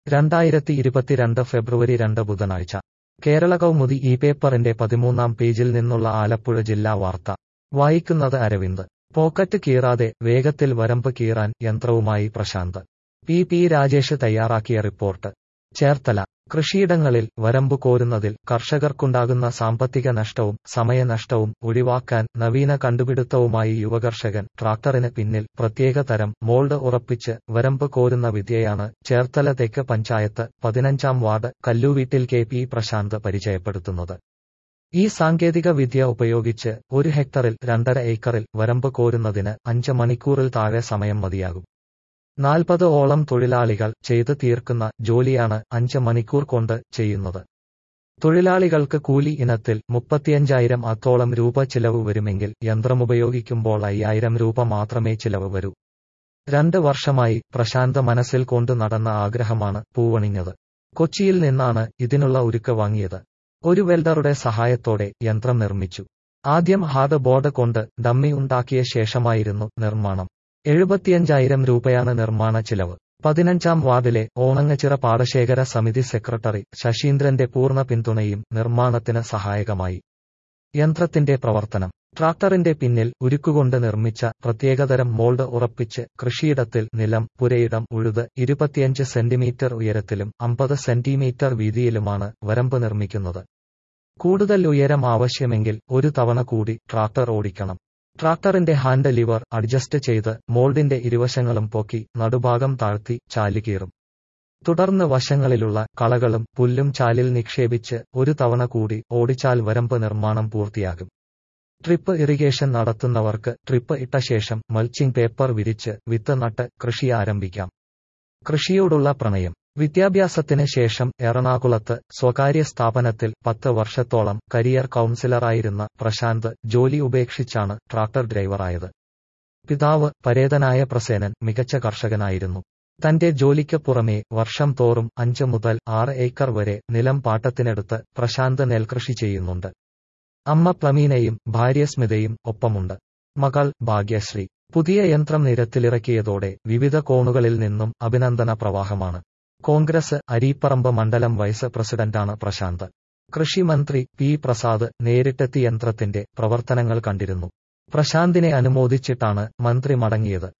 രണ്ടായിരത്തി ഇരുപത്തിരണ്ട് ഫെബ്രുവരി രണ്ട് ബുധനാഴ്ച കേരള കൗമുദി ഈ പേപ്പറിന്റെ പതിമൂന്നാം പേജിൽ നിന്നുള്ള ആലപ്പുഴ ജില്ലാ വാർത്ത വായിക്കുന്നത് അരവിന്ദ് പോക്കറ്റ് കീറാതെ വേഗത്തിൽ വരമ്പ് കീറാൻ യന്ത്രവുമായി പ്രശാന്ത് പി പി രാജേഷ് തയ്യാറാക്കിയ റിപ്പോർട്ട് ചേർത്തല കൃഷിയിടങ്ങളിൽ വരമ്പ് കോരുന്നതിൽ കർഷകർക്കുണ്ടാകുന്ന സാമ്പത്തിക നഷ്ടവും സമയനഷ്ടവും ഒഴിവാക്കാൻ നവീന കണ്ടുപിടുത്തവുമായി യുവകർഷകൻ ട്രാക്ടറിന് പിന്നിൽ പ്രത്യേക തരം മോൾഡ് ഉറപ്പിച്ച് വരമ്പ് കോരുന്ന വിദ്യയാണ് ചേർത്തല തെക്ക് പഞ്ചായത്ത് പതിനഞ്ചാം വാർഡ് കല്ലൂവീട്ടിൽ കെ പി പ്രശാന്ത് പരിചയപ്പെടുത്തുന്നത് ഈ സാങ്കേതിക വിദ്യ ഉപയോഗിച്ച് ഒരു ഹെക്ടറിൽ രണ്ടര ഏക്കറിൽ വരമ്പ് കോരുന്നതിന് അഞ്ച് മണിക്കൂറിൽ താഴെ സമയം മതിയാകും നാൽപ്പത് ഓളം തൊഴിലാളികൾ ചെയ്തു തീർക്കുന്ന ജോലിയാണ് അഞ്ച് മണിക്കൂർ കൊണ്ട് ചെയ്യുന്നത് തൊഴിലാളികൾക്ക് കൂലി ഇനത്തിൽ മുപ്പത്തിയഞ്ചായിരം അത്തോളം രൂപ ചിലവ് വരുമെങ്കിൽ യന്ത്രമുപയോഗിക്കുമ്പോൾ അയ്യായിരം രൂപ മാത്രമേ ചിലവ് വരൂ രണ്ട് വർഷമായി പ്രശാന്ത മനസ്സിൽ കൊണ്ടു നടന്ന ആഗ്രഹമാണ് പൂവണിഞ്ഞത് കൊച്ചിയിൽ നിന്നാണ് ഇതിനുള്ള ഉരുക്ക് വാങ്ങിയത് ഒരു വെൽഡറുടെ സഹായത്തോടെ യന്ത്രം നിർമ്മിച്ചു ആദ്യം ഹാർഡ് ബോർഡ് കൊണ്ട് ഡമ്മി ഉണ്ടാക്കിയ ശേഷമായിരുന്നു നിർമ്മാണം എഴുപത്തിയഞ്ചായിരം രൂപയാണ് നിർമ്മാണ ചിലവ് പതിനഞ്ചാം വാർഡിലെ ഓണങ്ങച്ചിറ പാടശേഖര സമിതി സെക്രട്ടറി ശശീന്ദ്രന്റെ പൂർണ്ണ പിന്തുണയും നിർമ്മാണത്തിന് സഹായകമായി യന്ത്രത്തിന്റെ പ്രവർത്തനം ട്രാക്ടറിന്റെ പിന്നിൽ ഉരുക്കുകൊണ്ട് നിർമ്മിച്ച പ്രത്യേകതരം മോൾഡ് ഉറപ്പിച്ച് കൃഷിയിടത്തിൽ നിലം പുരയിടം ഉഴുത് ഇരുപത്തിയഞ്ച് സെന്റിമീറ്റർ ഉയരത്തിലും അമ്പത് സെന്റിമീറ്റർ വീതിയിലുമാണ് വരമ്പ് നിർമ്മിക്കുന്നത് കൂടുതൽ ഉയരം ആവശ്യമെങ്കിൽ ഒരു തവണ കൂടി ട്രാക്ടർ ഓടിക്കണം ട്രാക്ടറിന്റെ ഹാൻഡ് ലിവർ അഡ്ജസ്റ്റ് ചെയ്ത് മോൾഡിന്റെ ഇരുവശങ്ങളും പൊക്കി നടുഭാഗം താഴ്ത്തി ചാലുകീറും തുടർന്ന് വശങ്ങളിലുള്ള കളകളും പുല്ലും ചാലിൽ നിക്ഷേപിച്ച് ഒരു തവണ കൂടി ഓടിച്ചാൽ വരമ്പ് നിർമ്മാണം പൂർത്തിയാകും ട്രിപ്പ് ഇറിഗേഷൻ നടത്തുന്നവർക്ക് ട്രിപ്പ് ഇട്ട ശേഷം മൾച്ചിംഗ് പേപ്പർ വിരിച്ച് വിത്ത് നട്ട് കൃഷി ആരംഭിക്കാം കൃഷിയോടുള്ള പ്രണയം വിദ്യാഭ്യാസത്തിന് ശേഷം എറണാകുളത്ത് സ്വകാര്യ സ്ഥാപനത്തിൽ പത്ത് വർഷത്തോളം കരിയർ കൗൺസിലറായിരുന്ന പ്രശാന്ത് ജോലി ഉപേക്ഷിച്ചാണ് ട്രാക്ടർ ഡ്രൈവറായത് പിതാവ് പരേതനായ പ്രസേനൻ മികച്ച കർഷകനായിരുന്നു തന്റെ ജോലിക്ക് പുറമേ വർഷം തോറും അഞ്ച് മുതൽ ആറ് ഏക്കർ വരെ നിലം പാട്ടത്തിനെടുത്ത് പ്രശാന്ത് നെൽകൃഷി ചെയ്യുന്നുണ്ട് അമ്മ പ്രമീനയും ഭാര്യ സ്മിതയും ഒപ്പമുണ്ട് മകൾ ഭാഗ്യശ്രീ പുതിയ യന്ത്രം നിരത്തിലിറക്കിയതോടെ വിവിധ കോണുകളിൽ നിന്നും അഭിനന്ദന പ്രവാഹമാണ് കോൺഗ്രസ് അരീപ്പറമ്പ് മണ്ഡലം വൈസ് പ്രസിഡന്റാണ് പ്രശാന്ത് കൃഷിമന്ത്രി പി പ്രസാദ് നേരിട്ടെത്തി യന്ത്രത്തിന്റെ പ്രവർത്തനങ്ങൾ കണ്ടിരുന്നു പ്രശാന്തിനെ അനുമോദിച്ചിട്ടാണ് മന്ത്രി മടങ്ങിയത്